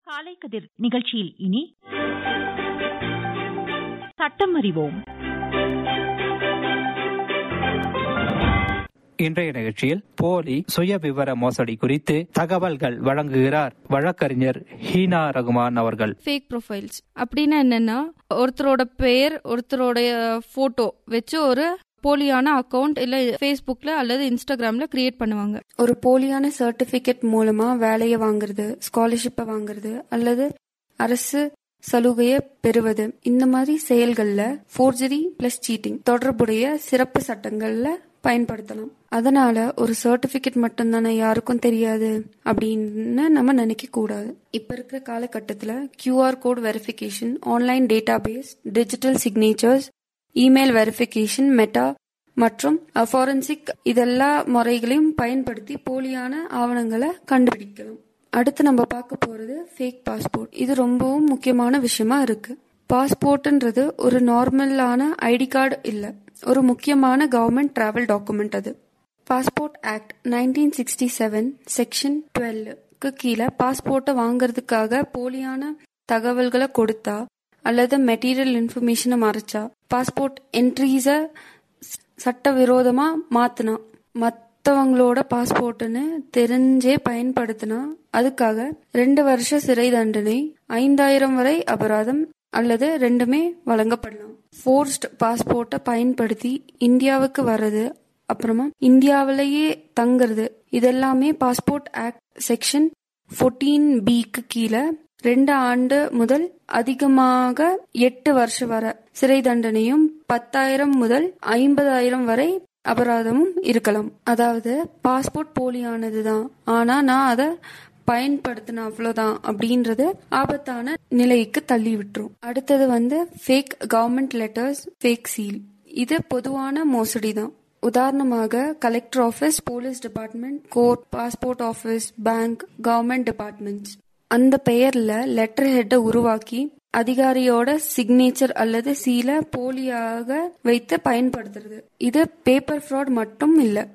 காலை கதிர் நிகழ்ச்சியில் இனி சட்டம் அறிவோம் இன்றைய நிகழ்ச்சியில் போலி சுய விவர மோசடி குறித்து தகவல்கள் வழங்குகிறார் வழக்கறிஞர் ஹீனா ரகுமான் அவர்கள் ஃபேக் ப்ரொஃபைல்ஸ் அப்படின்னா என்னன்னா ஒருத்தரோட பெயர் ஒருத்தரோட போட்டோ வச்சு ஒரு போலியான அக்கவுண்ட் இல்ல ஃபேஸ்புக்ல அல்லது இன்ஸ்டாகிராம்ல கிரியேட் பண்ணுவாங்க ஒரு போலியான சர்டிபிகேட் மூலமா வேலையை வாங்குறது ஸ்காலர்ஷிப்பை வாங்குறது அல்லது அரசு சலுகையை பெறுவது இந்த மாதிரி செயல்கள்ல ஃபோர்ஜரி பிளஸ் சீட்டிங் தொடர்புடைய சிறப்பு சட்டங்கள்ல பயன்படுத்தலாம் அதனால ஒரு சர்டிபிகேட் மட்டும் தானே யாருக்கும் தெரியாது அப்படின்னு நம்ம நினைக்க கூடாது இப்ப இருக்கிற காலகட்டத்துல QR code verification online database digital signatures email verification Meta மற்றும் ஃபாரன்சிக் இதெல்லா முறைகளையும் பயன்படுத்தி போலியான ஆவணங்களை கண்டுபிடிக்கலாம் அடுத்து நம்ம பார்க்க போறது ஃபேக் பாஸ்போர்ட் இது ரொம்பவும் முக்கியமான விஷயமா இருக்கு பாஸ்போர்ட்ன்றது ஒரு நார்மலான ஐடி கார்டு இல்ல ஒரு முக்கியமான கவர்மெண்ட் டிராவல் டாக்குமெண்ட் அது passport act nineteen sixty seven section டுவெல்க்கு கீழே பாஸ்போர்ட்டை வாங்குறதுக்காக போலியான தகவல்களை கொடுத்தா அல்லது மெட்டீரியல் இன்ஃபர்மேஷனை மறைச்சா பாஸ்போர்ட் என்ட்ரீஸ சட்டவிரோதமா மாத்தினா மற்றவங்களோட பாஸ்போர்ட்னு தெரிஞ்சே பயன்படுத்தினா அதுக்காக ரெண்டு வருஷ சிறை தண்டனை ஐந்தாயிரம் வரை அபராதம் அல்லது ரெண்டுமே வழங்கப்படலாம் ஃபோர்ஸ்ட் பாஸ்போர்ட்டை பயன்படுத்தி இந்தியாவுக்கு வர்றது அப்புறமா இந்தியாவிலேயே தங்குறது இதெல்லாமே பாஸ்போர்ட் ஆக்ட் செக்ஷன் ஃபோர்டீன் பிக்கு கீழே ரெண்டு ஆண்டு முதல் அதிகமாக எட்டு வருஷம் வரை சிறை தண்டனையும் பத்தாயிரம் முதல் ஐம்பதாயிரம் வரை அபராதமும் இருக்கலாம் அதாவது பாஸ்போர்ட் போலியானதுதான் ஆனா நான் அதை பயன்படுத்தின அவ்வளவுதான் அப்படின்றது ஆபத்தான நிலைக்கு தள்ளி விட்டுரும் அடுத்தது வந்து fake government letters fake seal இது பொதுவான மோசடி தான் உதாரணமாக collector office police department court passport office bank government departments அந்த பெயர்ல லெட்டர் ஹெட்டை உருவாக்கி அதிகாரியோட சிக்னேச்சர் அல்லது சீல போலியாக வைத்து பயன்படுத்துறது இது பேப்பர் ஃப்ராட் மட்டும் இல்ல